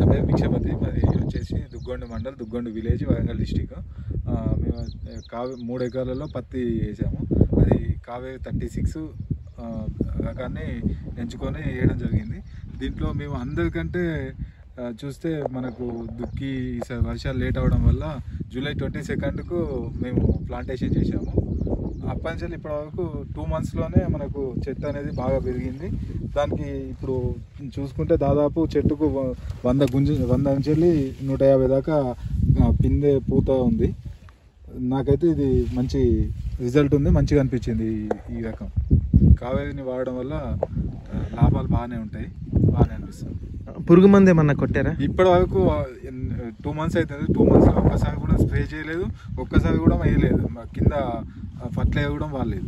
నా పేరు భిక్షపతి మాది వచ్చేసి దుగ్గొండ మండల్ దుగ్గొండ విలేజ్ వరంగల్ డిస్టిక్ మేము కావే మూడు ఎకరాలలో పత్తి వేసాము అది కావే థర్టీ సిక్స్ రకాన్ని ఎంచుకొని వేయడం జరిగింది దీంట్లో మేము అందరికంటే ఆ, చూస్తే మనకు దుక్కి ఈసారి వర్షాలు లేట్ అవ్వడం వల్ల జూలై ట్వంటీ సెకండ్కు మేము ప్లాంటేషన్ చేసాము అప్పటి నుంచి ఇప్పటి వరకు టూ మంత్స్లోనే మనకు చెట్టు అనేది బాగా పెరిగింది దానికి ఇప్పుడు చూసుకుంటే దాదాపు చెట్టుకు వ- వంద గుంజ వంద నుంచి వెళ్ళి నూట యాభై దాకా ఆ, పిందె పూత ఉంది నాకైతే ఇది మంచి రిజల్ట్ ఉంది మంచిగా అనిపించింది ఈ- ఈ రకం కావేరిని వాడడం వల్ల ఆ, లాభాలు బాగానే ఉంటాయి బాగానే అనిపిస్తుంది పురుగు మందు ఏమన్నా కొట్టారా ఇప్పటి వరకు టూ మంత్స్ అవుతుంది టూ మంత్స్ ఒక్కసారి కూడా స్ప్రే చేయలేదు ఒక్కసారి కూడా వేయలేదు మా కింద ఫర్టిలైజర్ కూడా వాడలేదు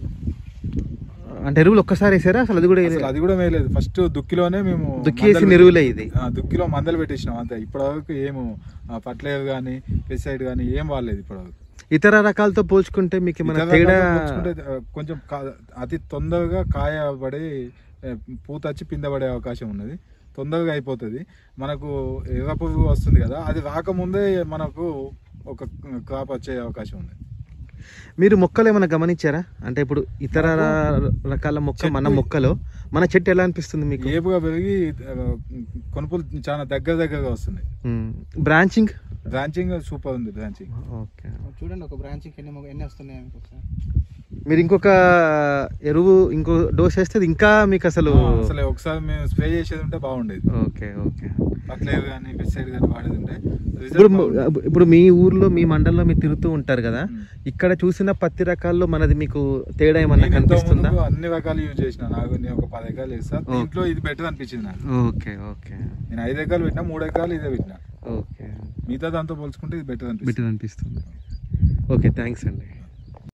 అంటే ఎరువులు ఒక్కసారి వేసారా అసలు అది కూడా అసలు వేయలేదా? అది కూడా వేయలేదు ఫస్ట్ దుక్కిలోనే మేము దుక్కి వేసిన మందలు ఎరువులే ఇది ఆ, దుక్కిలో మందలు పెట్టేసినాం అంతే ఇప్పటి వరకు ఏము ఫర్టిలైజర్ కానీ పెస్టిసైడ్ కానీ ఏం వాడలేదు ఇప్పటి వరకు ఇతర రకాలతో పోల్చుకుంటే మీకు ఏమైనా ఇతర తేడా రకాలతో పోల్చుకుంటే, ఆ, కొంచెం కా- అతి తొందరగా కాయ పడి ఆ, పూత వచ్చి పింద పడే అవకాశం ఉన్నది తొందరగా అయిపోతుంది మనకు ఎర్ర పురుగు వస్తుంది కదా అది రాకముందే మనకు ఒక క్రాప్ వచ్చే అవకాశం ఉంది మీరు మొక్కలు ఏమైనా గమనించారా అంటే ఇప్పుడు ఇతర ర- రకాల మొక్క మన చెట్టు- మొక్కలో మన చెట్టు ఎలా అనిపిస్తుంది మీకు ఏపుగా పెరిగి ఆ, కొనుపులు చాలా దగ్గర దగ్గరగా వస్తుంది బ్రాంచింగ్ బ్రాంచింగ్ సూపర్ ఉంది బ్రాంచింగ్ ఓకే చూడండి ఒక బ్రాంచ్కి ఎన్ని మొగ- ఎన్ని వస్తున్నాయి మీకు ఒకసారి మీరు ఇంకొక ఎరువు ఇంకో డోస్ వేస్తే ఇది ఇంకా మీకు అసలు అసలు ఒకసారి మేము స్ప్రే చేసేది ఉంటే బాగుండేది ఓకే ఓకే ఫర్టిలైజర్ కానీ పెస్టిసైడ్ కానీ వాడేది ఉంటే result ఇప్పుడు బాగుండేది. ఇప్పుడు మీ ఊర్లో మీ మండలంలో మీరు తిరుగుతూ ఉంటారు కదా మ్మ్. ఇక్కడ చూసిన పత్తి రకాల్లో మనది మీకు తేడా ఏమన్నా నేను ఇంతకు కనిపిస్తుందా ముందు అన్ని రకాలు యూజ్ చేసిన నాకు నేను ఒక పది ఎకరాలు వేస్తా ఓ. దీంట్లో ఇది బెటర్ అనిపించింది నాకు ఓకే ఓకే నేను ఐదు ఎకరాలు పెట్టినా మూడు ఎకరాలు ఇదే పెట్టినా ఓకే మిగతా దాంతో పోల్చుకుంటే ఇది బెటర్ అనిపిస్తుంది బెటర్ అనిపిస్తుంది ఓకే థ్యాంక్స్ అండి